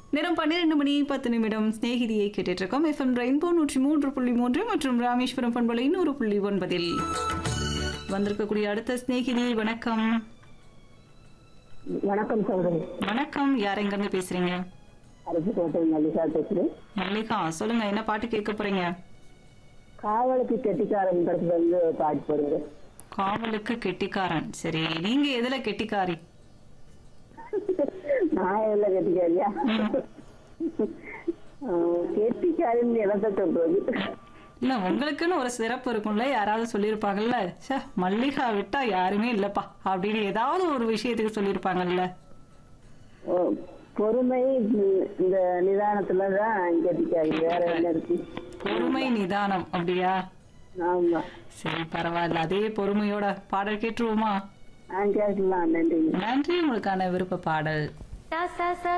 நேரம் பன்னிரெண்டு மணி பத்து நிமிடம் சிநேகிதியை கேட்டுட்டு இருக்கோம் எஃப்எம் ரெயின்போ நூற்றி மூன்று புள்ளி மூன்று மற்றும் ராமேஸ்வரம் பண்பலை நூறு புள்ளி ஒன்பதில் வந்திருக்கக்கூடிய அடுத்த சிநேகிதி வணக்கம் வணக்கம் சகோதரி வணக்கம் யார் எங்கிருந்து பேசுறீங்க அரசு கோட்டை மல்லிகா பேசுறேன் மல்லிகா சொல்லுங்க என்ன பாட்டு கேட்க போறீங்க காவலுக்கு கெட்டிக்காரன் படத்துல இருந்து பாட்டு போடுங்க காவலுக்கு கெட்டிக்காரன் சரி நீங்க எதுல கெட்டிக்காரி நான் எல்லாம் கெட்டிக்காரியா ஆஹ், கெட்டிக்காரன் இடத்த சொல்றது இல்ல உங்களுக்குன்னு ஒரு சிறப்பு இருக்கும்ல யாராவது சொல்லியிருப்பாங்கல்ல ச்சே மல்லிகா விட்டா யாருமே இல்லப்பா அப்படின்னு ஏதாவது ஒரு விஷயத்துக்கு சொல்லியிருப்பாங்கல்ல ஓ, பொறுமை உம், இந்த நிதானத்துல தான் கெட்டிக்காரி வேற என்ன இருக்கு பொறுமை நிதானம் அப்படியா ஆமா சரி பரவாயில்ல அதே பொறுமையோட பாடல் கேட்டுருவோமா நான் கேட்கலாம் நன்றி நன்றி உங்களுக்கான விருப்ப பாடல் சா சா சா